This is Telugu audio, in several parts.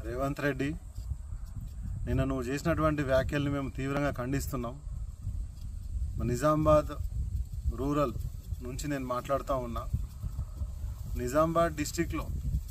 రేవంత్ రెడ్డి నిన్న నువ్వు చేసినటువంటి వ్యాఖ్యల్ని మేము తీవ్రంగా ఖండిస్తున్నాం నిజామాబాద్ రూరల్ నుంచి నేను మాట్లాడుతూ ఉన్నా నిజామాబాద్ డిస్టిక్లో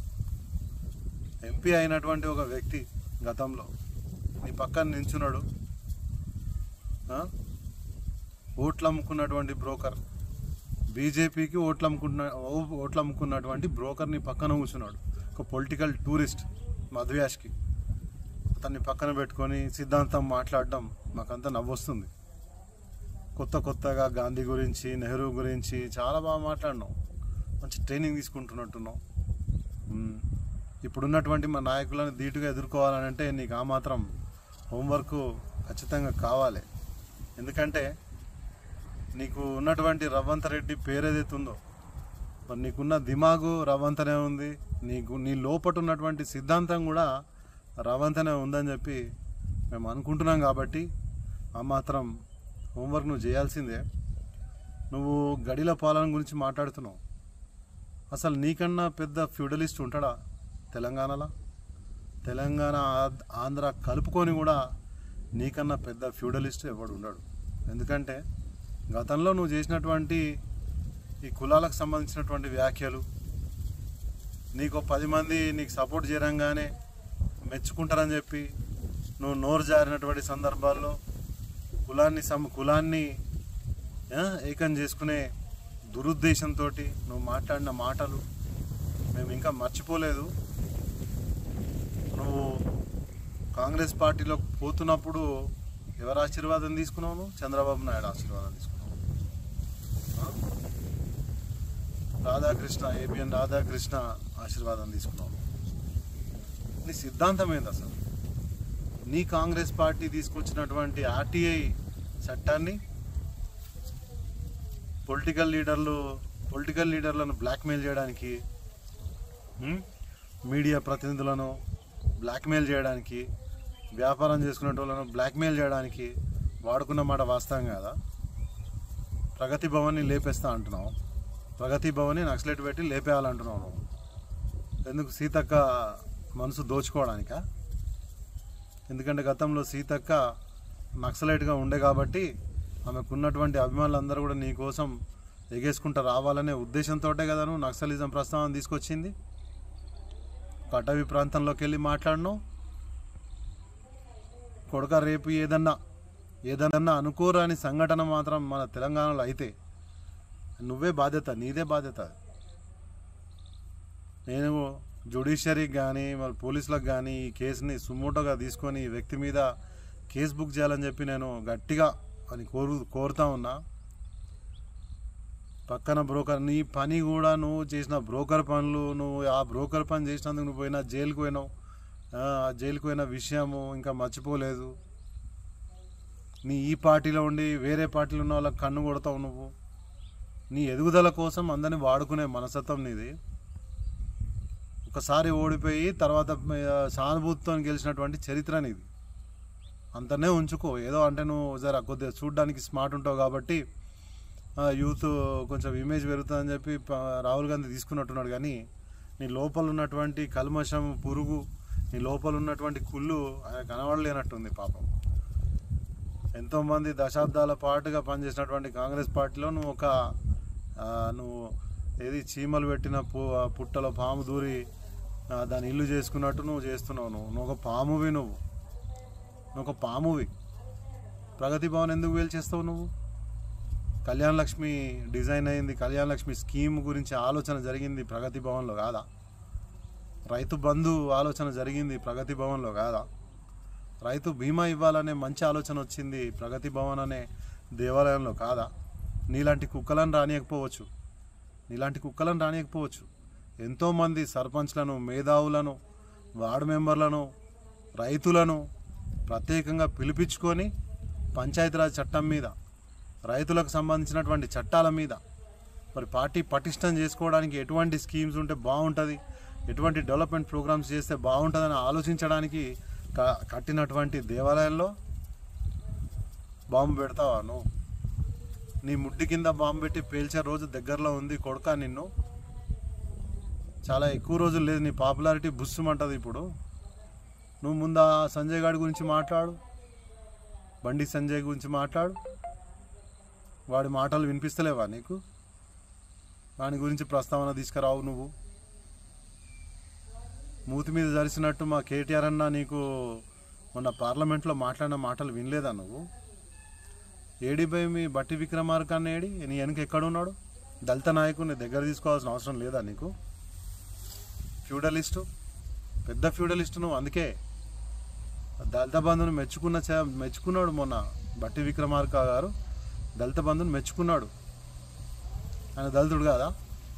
ఎంపీ అయినటువంటి ఒక వ్యక్తి గతంలో నీ పక్కన నించున్నాడు ఆ? ఓట్లు అమ్ముకున్నటువంటి బ్రోకర్ బీజేపీకి ఓట్లు అమ్ముకున్న ఓ- ఓట్లు అమ్ముకున్నటువంటి బ్రోకర్ని పక్కన కూర్చున్నాడు ఒక పొలిటికల్ టూరిస్ట్ మధుయాష్కి అతన్ని పక్కన పెట్టుకొని సిద్ధాంతం మాట్లాడడం మాకంతా నవ్వొస్తుంది కొత్త కొత్తగా గాంధీ గురించి నెహ్రూ గురించి చాలా బాగా మాట్లాడినావు మంచి ట్రైనింగ్ తీసుకుంటున్నట్టున్నావు మ్మ్. ఇప్పుడున్నటువంటి మా నాయకులను ధీటుగా ఎదుర్కోవాలని అంటే నీకు ఆ మాత్రం హోంవర్క్ ఖచ్చితంగా కావాలి ఎందుకంటే నీకు ఉన్నటువంటి రవ్వంత రెడ్డి పేరు ఏదైతే ఉందో మరి నీకున్న దిమాగు రవ్వంతనే ఉంది నీకు నీ లోపట ఉన్నటువంటి సిద్ధాంతం కూడా రవ్వంతనే ఉందని చెప్పి మేము అనుకుంటున్నాం కాబట్టి ఆ మాత్రం హోంవర్క్ నువ్వు చేయాల్సిందే నువ్వు గడిల పాలన గురించి మాట్లాడుతున్నావు అసలు నీకన్నా పెద్ద ఫ్యూడలిస్ట్ ఉంటాడా తెలంగాణలో తెలంగాణ ఆ- ఆంధ్ర కలుపుకొని కూడా నీకన్నా పెద్ద ఫ్యూడలిస్ట్ ఎవడు ఉండడు ఎందుకంటే గతంలో నువ్వు చేసినటువంటి ఈ కులాలకు సంబంధించినటువంటి వ్యాఖ్యలు నీకు పది మంది నీకు సపోర్ట్ చేయడంగానే మెచ్చుకుంటారని చెప్పి నువ్వు నోరు జారినటువంటి సందర్భాల్లో కులాన్ని సమ కులాన్ని ఆ, ఏకం చేసుకునే దురుద్దేశంతో నువ్వు మాట్లాడిన మాటలు మేము ఇంకా మర్చిపోలేదు నువ్వు కాంగ్రెస్ పార్టీలో పోతున్నప్పుడు ఎవరు ఆశీర్వాదం తీసుకున్నావు నువ్వు? చంద్రబాబు నాయుడు ఆశీర్వాదం తీసుకున్నావు ఆ? రాధాకృష్ణ ఏబిఎన్ రాధాకృష్ణ ఆశీర్వాదం తీసుకున్నావు నీ సిద్ధాంతం ఏంది అసలు నీ కాంగ్రెస్ పార్టీ తీసుకొచ్చినటువంటి ఆర్టీఐ చట్టాన్ని పొలిటికల్ లీడర్లు పొలిటికల్ లీడర్లను బ్లాక్మెయిల్ చేయడానికి ఉమ్, మీడియా ప్రతినిధులను బ్లాక్మెయిల్ చేయడానికి వ్యాపారం చేసుకునే వాళ్ళను బ్లాక్మెయిల్ చేయడానికి వాడుకున్న మాట వాస్తవం కాదా ప్రగతి భవన్ని లేపేస్తా అంటున్నావు ప్రగతి భవన్ని నక్సలెట్ పెట్టి లేపేయాలంటున్నావు నువ్వు ఎందుకు సీతక్క మనసు దోచుకోవడానికా ఎందుకంటే గతంలో సీతక్క నక్సలైట్గా ఉండే కాబట్టి ఆమెకు ఉన్నటువంటి అభిమానులందరూ కూడా నీ కోసం ఎగేసుకుంటూ రావాలనే ఉద్దేశంతో కదా నువ్వు నక్సలిజం ప్రస్తావన తీసుకొచ్చింది పటవి ప్రాంతంలోకి వెళ్ళి మాట్లాడినావు కొడుక రేపు ఏదన్నా ఏదన్నా అనుకోరాని సంఘటన మాత్రం మన తెలంగాణలో అయితే నువ్వే బాధ్యత నీదే బాధ్యత నేను జ్యుడిషియరీకి కానీ మరి పోలీసులకు కానీ ఈ కేసుని సుమోటోగా తీసుకొని ఈ వ్యక్తి మీద కేసు బుక్ చేయాలని చెప్పి నేను గట్టిగా అని కోరు కోరుతా ఉన్నా పక్కన బ్రోకర్ నీ పని కూడా నువ్వు చేసిన బ్రోకర్ పనులు నువ్వు ఆ బ్రోకర్ పని చేసినందుకు నువ్వు పోయినా జైలుకు పోయినావు ఆ ఆ జైలుకు పోయిన విషయము ఇంకా మర్చిపోలేదు నీ ఈ పార్టీలో ఉండి వేరే పార్టీలో ఉన్న వాళ్ళకి కన్ను కొడతావు నువ్వు నీ ఎదుగుదల కోసం అందరిని వాడుకునే మనస్తత్వం నీది ఒకసారి ఓడిపోయి తర్వాత ఆ, సానుభూతితో గెలిచినటువంటి చరిత్ర నీది అంతనే ఉంచుకో ఏదో అంటే నువ్వు జర కొద్దిగా చూడడానికి స్మార్ట్ ఉంటావు కాబట్టి ఆ, యూత్ కొంచెం ఇమేజ్ పెరుగుతుందని చెప్పి ప- రాహుల్ గాంధీ తీసుకున్నట్టున్నాడు కానీ నీ లోపల ఉన్నటువంటి కల్మషం పురుగు నీ లోపల ఉన్నటువంటి కుళ్ళు ఆయన కనబడలేనట్టుంది పాపం ఎంతోమంది దశాబ్దాల పాటుగా పనిచేసినటువంటి కాంగ్రెస్ పార్టీలో నువ్వు ఒక ఆ, నువ్వు ఏది చీమలు పెట్టిన పు పుట్టలో పాము దూరి ఆ, దాని ఇల్లు చేసుకున్నట్టు నువ్వు చేస్తున్నావు నువ్వు నువ్వు ఒక పామువి నువ్వు నువ్వు ఒక పామువి ప్రగతి భవన్ ఎందుకు వేలు చేస్తావు నువ్వు కళ్యాణ లక్ష్మి డిజైన్ అయింది కళ్యాణ లక్ష్మి స్కీమ్ గురించి ఆలోచన జరిగింది ప్రగతి భవన్లో కాదా రైతు బంధు ఆలోచన జరిగింది ప్రగతి భవన్లో కాదా రైతు బీమా ఇవ్వాలనే మంచి ఆలోచన వచ్చింది ప్రగతి భవన్ అనే దేవాలయంలో కాదా నీలాంటి కుక్కలను రానియకపోవచ్చు నీలాంటి కుక్కలను రానియకపోవచ్చు ఎంతోమంది సర్పంచ్లను మేధావులను వార్డు మెంబర్లను రైతులను ప్రత్యేకంగా పిలిపించుకొని పంచాయతీరాజ్ చట్టం మీద రైతులకు సంబంధించినటువంటి చట్టాల మీద మరి పార్టీ పటిష్టం చేసుకోవడానికి ఎటువంటి స్కీమ్స్ ఉంటే బాగుంటుంది ఎటువంటి డెవలప్మెంట్ ప్రోగ్రామ్స్ చేస్తే బాగుంటుందని ఆలోచించడానికి క- కట్టినటువంటి దేవాలయంలో బాంబు పెడతావా నువ్వు నీ ముడ్డి కింద బాంబు పెట్టి పేల్చే రోజు దగ్గరలో ఉంది కొడుక నిన్ను చాలా ఎక్కువ రోజులు లేదు నీ పాపులారిటీ బుస్సుమంటది ఇప్పుడు నువ్వు ముందు ఆ సంజయ్ గారి గురించి మాట్లాడు బండి సంజయ్ గురించి మాట్లాడు వాడి మాటలు వినిపిస్తలేవా నీకు వాని గురించి ప్రస్తావన తీసుకురావు నువ్వు మూతి మీద జరిసినట్టు మా కేటీఆర్ అన్న నీకు మొన్న పార్లమెంట్లో మాట్లాడిన మాటలు వినలేదా నువ్వు ఏడిపై మీ బట్టి విక్రమార్క అన్న ఏడి నీ వెనక ఎక్కడున్నాడు దళిత నాయకుడిని దగ్గర తీసుకోవాల్సిన అవసరం లేదా నీకు ఫ్యూడలిస్టు పెద్ద ఫ్యూడలిస్టు నువ్వు అందుకే దళిత బంధుని మెచ్చుకున్న చే- మెచ్చుకున్నాడు మొన్న బట్టి విక్రమార్క గారు దళిత బంధుని మెచ్చుకున్నాడు ఆయన దళితుడు కాదా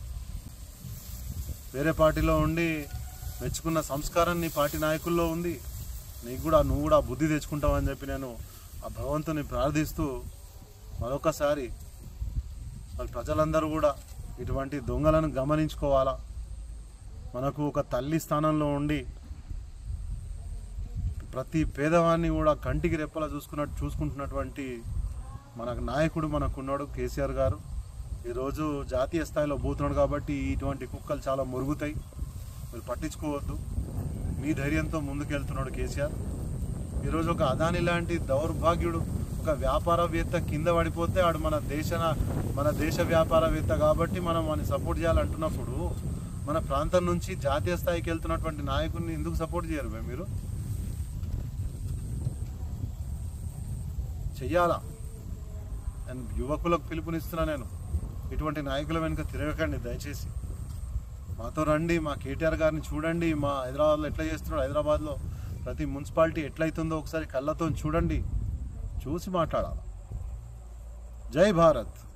వేరే పార్టీలో ఉండి మెచ్చుకున్న సంస్కారం నీ పార్టీ నాయకుల్లో ఉంది నీకు కూడా నువ్వు కూడా బుద్ధి తెచ్చుకుంటావని చెప్పి నేను ఆ భగవంతుని ప్రార్థిస్తూ మరొకసారి మరి ప్రజలందరూ కూడా ఇటువంటి దొంగలను గమనించుకోవాలా మనకు ఒక తల్లి స్థానంలో ఉండి ప్రతి పేదవాన్ని కూడా కంటికి రెప్పలా చూసుకున్నట్టు చూసుకుంటున్నటువంటి మనకు నాయకుడు మనకున్నాడు కేసీఆర్ గారు ఈరోజు జాతీయ స్థాయిలో పోతున్నాడు కాబట్టి ఇటువంటి కుక్కలు చాలా మురుగుతాయి మీరు పట్టించుకోవద్దు మీ ధైర్యంతో ముందుకెళ్తున్నాడు కేసీఆర్ ఈరోజు ఒక అదాని లాంటి దౌర్భాగ్యుడు ఒక వ్యాపారవేత్త కింద పడిపోతే ఆడు మన దేశ మన దేశ వ్యాపారవేత్త కాబట్టి మనం వాడిని సపోర్ట్ చేయాలంటున్నప్పుడు మన ప్రాంతం నుంచి జాతీయ స్థాయికి వెళ్తున్నటువంటి నాయకుడిని ఎందుకు సపోర్ట్ చేయరు బే మీరు చెయ్యాలా నేను యువకులకు పిలుపునిస్తున్నా నేను ఇటువంటి నాయకుల వెనుక తిరగకండి దయచేసి మాతో రండి మా కేటీఆర్ గారిని చూడండి మా హైదరాబాద్లో ఎట్లా చేస్తున్నాడు హైదరాబాద్లో ప్రతి మున్సిపాలిటీ ఎట్లయితుందో ఒకసారి కళ్ళతో చూడండి చూసి మాట్లాడాలి జై భారత్